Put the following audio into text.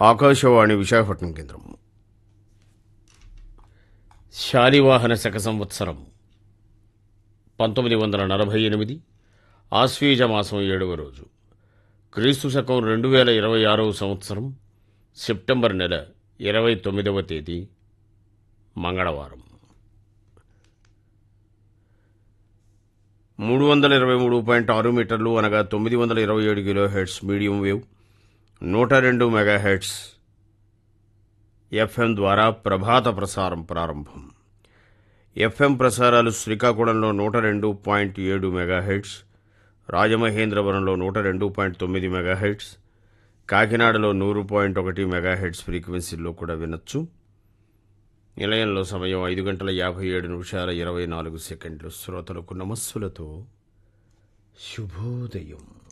ఆకాశవాణి విశాఖపట్నం కేంద్రం శాలివాహన శక సంవత్సరం పంతొమ్మిది వందల నలభై ఎనిమిది ఆశ్వీజ మాసం ఏడవ రోజు క్రీస్తు శకం రెండు వేల ఇరవై ఆరవ సంవత్సరం సెప్టెంబర్ నెల ఇరవై తొమ్మిదవ తేదీ మంగళవారం మూడు వందల ఇరవై మూడు పాయింట్ ఆరు మీటర్లు అనగా తొమ్మిది వందల ఇరవై ఏడు కిలో హెడ్స్ మీడియం వేవ్ నూట రెండు మెగా హెడ్స్ ఎఫ్ఎం ద్వారా ప్రభాత ప్రసారం ప్రారంభం ఎఫ్ఎం ప్రసారాలు శ్రీకాకుళంలో నూట రెండు పాయింట్ ఏడు మెగా హెడ్స్ రాజమహేంద్రవరంలో నూట రెండు పాయింట్ తొమ్మిది మెగా హెడ్స్ కాకినాడలో నూరు పాయింట్ ఒకటి మెగా హెడ్స్ ఫ్రీక్వెన్సీల్లో కూడా వినొచ్చు నిలయంలో సమయం ఐదు గంటల యాభై ఏడు నిమిషాల ఇరవై నాలుగు సెకండ్లు శ్రోతలకు నమస్సులతో శుభోదయం